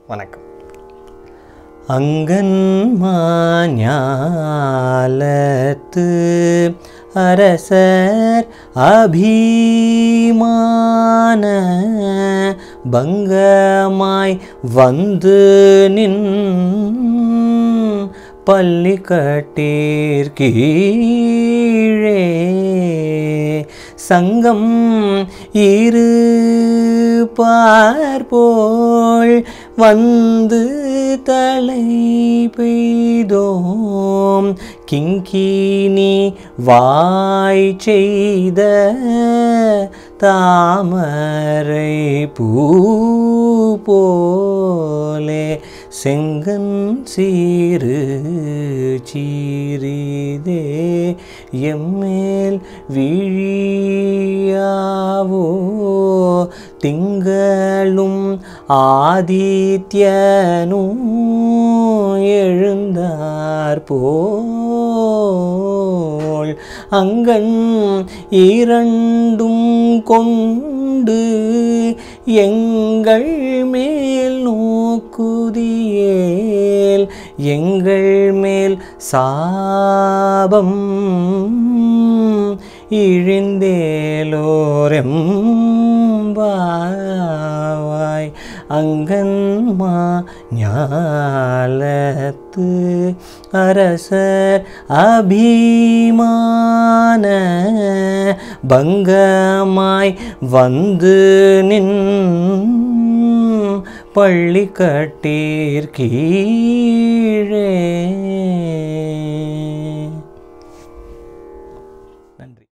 வணக்கம் அங்கன்மாஞாலத்து அரசர் அபிமான பங்கமாய் வந்து நின் பள்ளி கீழே சங்கம் இரு பார்போல் வந்து தலை பெய்தோம் கிங்கினி வாய் செய்த தாமரை பூ போலே செங்கன் சீரு சீரிதே எம்மேல் விழியாவோ திங்களும் ஆதித்யனும் எழுந்தார் போல் அங்கண் இரண்டும் கொண்டு எங்கள் மேல் நோக்குதியேல் எங்கள் மேல் சாபம் இழிந்தேலோரெம் வாய் அங்கன்மா ஞாலத்து அரசர் அபிமான பங்கமாய் வந்து நின் பள்ளி கட்டீர் கீழே